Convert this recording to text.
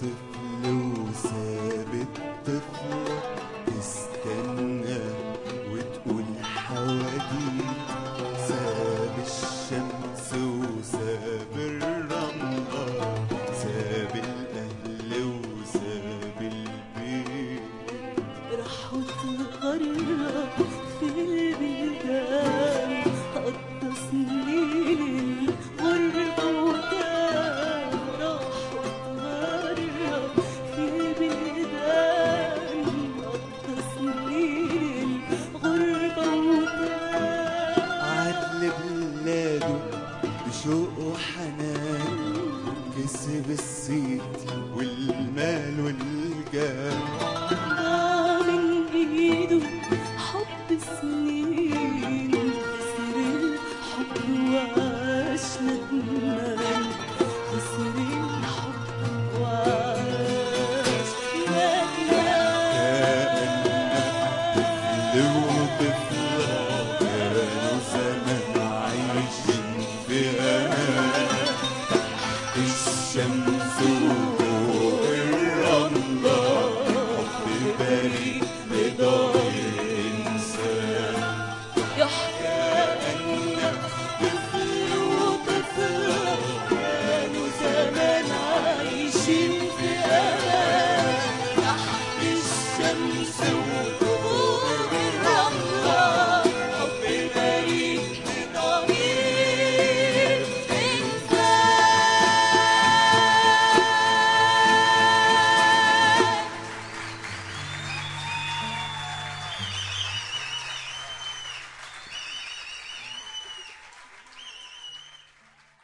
طفل وساب الطفلة تستنى وتقول حواديت ساب الشمس وساب الرملة ساب الأهل وساب البيت راح وتغرب في البلدان قضى سنين الغربة وتاه راح وتغرب في البلدان قضى سنين الغربة وتاه عاد لبلاده بشوق وحنان كسب الصيت والمال والجاه ضاع من ايده حب سنين خسر الحب وعاش ندمان خسر الحب وعاش ندمان طفل وطفلة كانوا زمان عايشين في أمان تحت الشمس